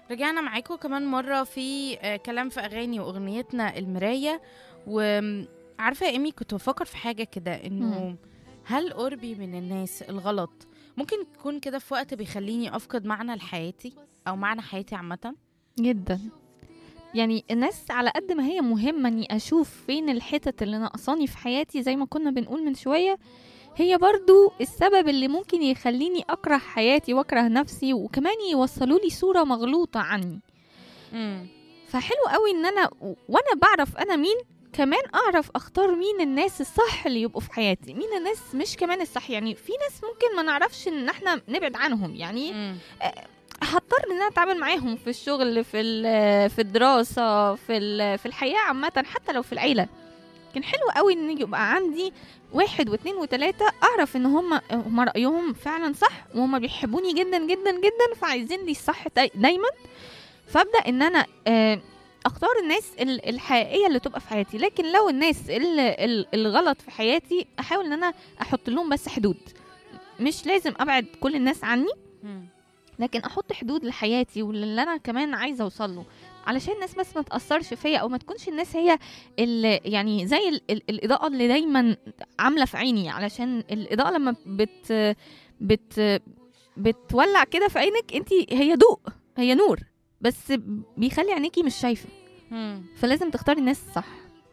رجعنا معاكم كمان مرة في آه، كلام في أغاني وأغنيتنا المراية وعارفة يا إيمي كنت بفكر في حاجة كده إنه مم. هل قربي من الناس الغلط ممكن يكون كده في وقت بيخليني أفقد معنى لحياتي أو معنى حياتي عامة جدا يعني الناس على قد ما هي مهمة اني اشوف فين الحتت اللي ناقصاني في حياتي زي ما كنا بنقول من شوية هي برضو السبب اللي ممكن يخليني اكره حياتي واكره نفسي وكمان يوصلوا لي صورة مغلوطة عني مم. فحلو قوي ان انا وانا بعرف انا مين كمان اعرف اختار مين الناس الصح اللي يبقوا في حياتي مين الناس مش كمان الصح يعني في ناس ممكن ما نعرفش ان احنا نبعد عنهم يعني مم. هضطر ان انا اتعامل معاهم في الشغل في ال- في الدراسه في ال- في الحياه عامه حتى لو في العيله كان حلو قوي ان يبقى عندي واحد واثنين وثلاثة اعرف ان هم هم رايهم فعلا صح وهم بيحبوني جدا جدا جدا فعايزين لي الصح داي- دايما فابدا ان انا آه، اختار الناس ال- الحقيقيه اللي تبقى في حياتي لكن لو الناس ال- ال- الغلط في حياتي احاول ان انا احط لهم بس حدود مش لازم ابعد كل الناس عني مم. لكن احط حدود لحياتي واللي انا كمان عايزه اوصل له علشان الناس بس ما تاثرش فيا او ما تكونش الناس هي اللي يعني زي ال ال الاضاءه اللي دايما عامله في عيني علشان الاضاءه لما بت بت بتولع كده في عينك انت هي ضوء هي نور بس بيخلي عينيكي مش شايفه مم. فلازم تختاري الناس الصح